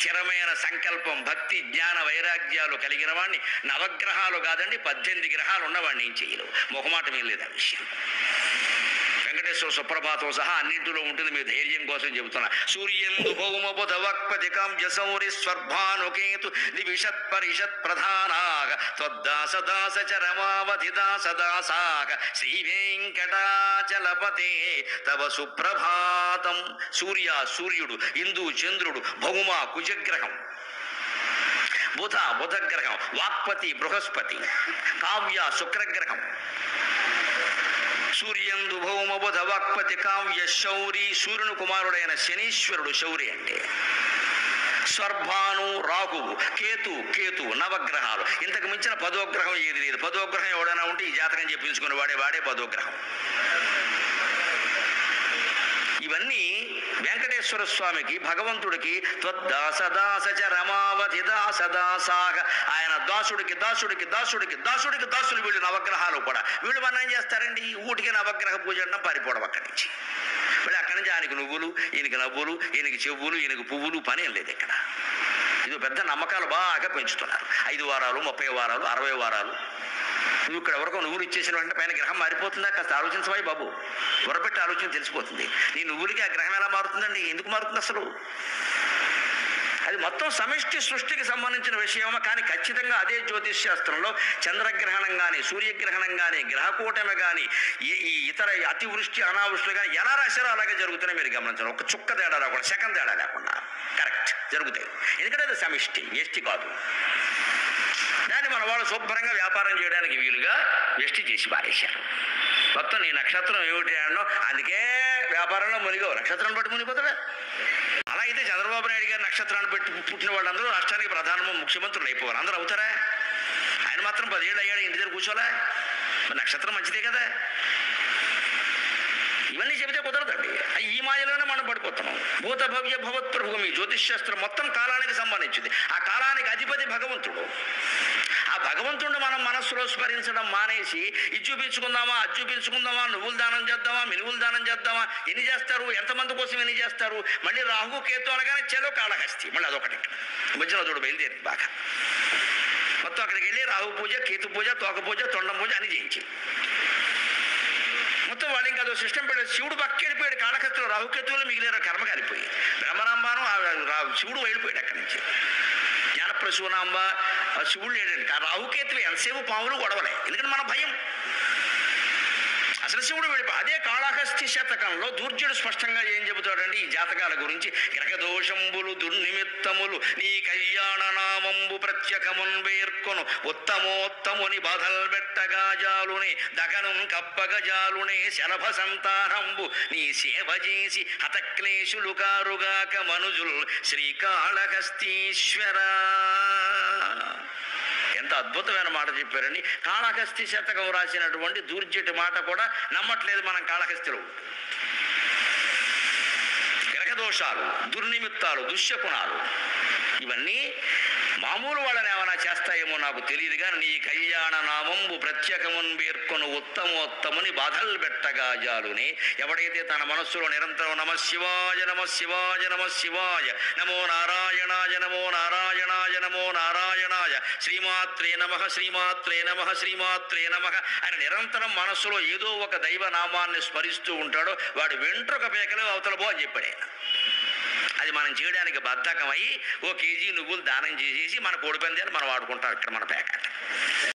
స్థిరమైన సంకల్పం భక్తి జ్ఞాన వైరాగ్యాలు కలిగిన వాడిని నవగ్రహాలు కాదండి పద్దెనిమిది గ్రహాలు ఉన్నవాడిని ఏం చేయలేవు మొహమాటం ఏం లేదు ఆ విషయం వెంకటేశ్వర సుప్రభాతం సహా అన్నింటిలో ఉంటుంది మీ ధైర్యం కోసం చెబుతున్నా సూర్యందు భౌమబుధ వక్పతికాం యసౌరి స్వర్భానుకేతు దివిషత్ పరిషత్ ప్రధానాగ త్వద్దాస దాస చరమావధి దాస దాసాగ శ్రీ వెంకటాచలపతే తవ సుప్రభాతం సూర్య సూర్యుడు ఇందు చంద్రుడు భౌమ కుజగ్రహం బుధ బుధగ్రహం వాక్పతి బృహస్పతి కావ్య శుక్రగ్రహం సూర్యందు భౌమ బుధ వాక్పతి కావ్య శౌరి సూర్యుని కుమారుడైన శనీశ్వరుడు శౌరి అంటే స్వర్భాను రాహువు కేతు కేతు నవగ్రహాలు ఇంతకు మించిన పదోగ్రహం ఏది లేదు పదోగ్రహం ఎవడైనా ఉంటే ఈ జాతకం చెప్పించుకుని వాడే వాడే పదోగ్రహం ఇవన్నీ వెంకటేశ్వర స్వామికి భగవంతుడికి త్వద్దాస దాస చ రమావధి దాస దాసాగ ఆయన దాసుడికి దాసుడికి దాసుడికి దాసుడికి దాసులు వీళ్ళు నవగ్రహాలు కూడా వీళ్ళు మనం ఏం చేస్తారండి ఊటికి నవగ్రహ పూజ అంటాం పారిపోవడం అక్కడి నుంచి వీళ్ళు అక్కడి నుంచి ఆయనకి నువ్వులు ఈయనకి నవ్వులు ఈయనకి చెవులు ఈయనకి పువ్వులు పని ఏం లేదు ఇక్కడ ఇది పెద్ద నమ్మకాలు బాగా పెంచుతున్నారు ఐదు వారాలు ముప్పై వారాలు అరవై వారాలు నువ్వు ఇక్కడ ఎవరికో నువ్వులు ఇచ్చేసిన వెంటనే పైన గ్రహం మారిపోతుందా కాస్త ఆలోచించవాయి బాబు త్వరపెట్టి ఆలోచన తెలిసిపోతుంది నీ నువ్వులకి ఆ గ్రహం ఎలా మారుతుందండి ఎందుకు మారుతుంది అసలు అది మొత్తం సమిష్టి సృష్టికి సంబంధించిన విషయమా కానీ ఖచ్చితంగా అదే జ్యోతిష్ శాస్త్రంలో చంద్రగ్రహణం కానీ సూర్యగ్రహణం కానీ గ్రహకూటమి కానీ ఈ ఈ ఇతర అతివృష్టి అనావృష్టిలు కానీ ఎలా రాశారో అలాగే జరుగుతున్నాయి మీరు గమనించండి ఒక చుక్క తేడా రాకుండా సెకండ్ తేడా లేకుండా కరెక్ట్ జరుగుతాయి ఎందుకంటే అది సమిష్టి వ్యష్టి కాదు దాన్ని మన వాళ్ళు శుభ్రంగా వ్యాపారం చేయడానికి వీలుగా వ్యష్టి చేసి పారేశారు మొత్తం నీ నక్షత్రం ఏమిటి అన్నో అందుకే వ్యాపారంలో మునిగో నక్షత్రం బట్టి మునిగిపోతాడా అలా అయితే చంద్రబాబు నాయుడు గారి నక్షత్రాన్ని పెట్టి పుట్టిన వాళ్ళందరూ రాష్ట్రానికి ప్రధాన ముఖ్యమంత్రులు అయిపోవాలి అందరూ అవుతారా ఆయన మాత్రం పదేళ్ళు అయ్యాడు ఇంటి దగ్గర కూర్చోలే మరి నక్షత్రం మంచిదే కదా ఇవన్నీ చెబితే కుదరదండి ఈ మాయలోనే మనం పడిపోతున్నాం భూత భవ్య భవత్ ప్రభువు మీ జ్యోతిష్ శాస్త్రం మొత్తం కాలానికి సంబంధించింది ఆ కాలానికి అధిపతి భగవంతుడు ఆ భగవంతుడిని మనం మనస్సులో స్మరించడం మానేసి ఇది చూపించుకుందామా అది చూపించుకుందామా నువ్వులు దానం చేద్దామా మినువులు దానం చేద్దామా ఎన్ని చేస్తారు ఎంతమంది కోసం ఎన్ని చేస్తారు మళ్ళీ రాహు కేతు అనగానే చెలో కాళహస్తి మళ్ళీ అదొకటి మధ్యలో చూడు బయలుదేరింది బాగా మొత్తం అక్కడికి వెళ్ళి రాహు పూజ కేతు పూజ తోక పూజ తొండం పూజ అని చేయించి మొత్తం వాళ్ళు ఇంకా అదో సిస్టమ్ పెట్టి శివుడు పక్క వెళ్ళిపోయాడు కాళకత్తులు రాహుకేతువులు మిగిలిన కర్మ కాలిపోయి బ్రహ్మరాంబాను ఆ రా- శివుడు వెళ్ళిపోయాడు అక్కడి నుంచి జ్ఞానప్రసూనాంబ ఆ శివుడు లేడండి ఆ రాహుకేతువు ఎంతసేపు పాములు గొడవలే ఎందుకంటే మన భయం అసలు శివుడు వెళ్ళిపో అదే కాళహస్తి శతకంలో దూర్జుడు స్పష్టంగా ఏం చెబుతాడంటే ఈ జాతకాల గురించి గ్రహదోషంబులు దుర్నిమిత్తములు నీ కళ్యాణ నామంబు ప్రత్యకమున్ వేర్కొను ఉత్తమోత్తముని బాధల్ పెట్టగా జాలునే దగనం కప్పగ జాలునే శలభ సంతానంబు నీ సేవ చేసి హతక్లేశులు కారుగాక మనుజుల్ శ్రీకాళహస్తీశ్వర ఎంత అద్భుతమైన మాట చెప్పారండి కాళహస్తి శతకం రాసినటువంటి దూర్జటి మాట కూడా నమ్మట్లేదు మనం కాళహస్తిలో గ్రహదోషాలు దుర్నిమిత్తాలు దుశ్శకునాలు ఇవన్నీ మామూలు వాళ్ళని ఏమైనా చేస్తాయేమో నాకు తెలియదు కానీ నీ కళ్యాణ నామంబు ప్రత్యేకమున్ పేర్కొను ఉత్తమోత్తముని బాధలు పెట్టగా జాలుని ఎవడైతే తన మనస్సులో నిరంతరం నమ శివాయ నమ శివాయ నమ శివాయ నమో నారాయణాయ నమో నారాయణాయ నమో నారాయణాయ శ్రీమాత్రే నమ శ్రీమాత్రే నమ శ్రీమాత్రే నమ ఆయన నిరంతరం మనస్సులో ఏదో ఒక దైవ నామాన్ని స్మరిస్తూ ఉంటాడో వాడు వెంట్రుక పేకలు అవతల బో అని చెప్పాడు ఆయన అది మనం చేయడానికి బద్ధకమై ఓ కేజీ నువ్వులు దానం చేసేసి మన కోడి పందాలు మనం వాడుకుంటాం ఇక్కడ మన పేకాట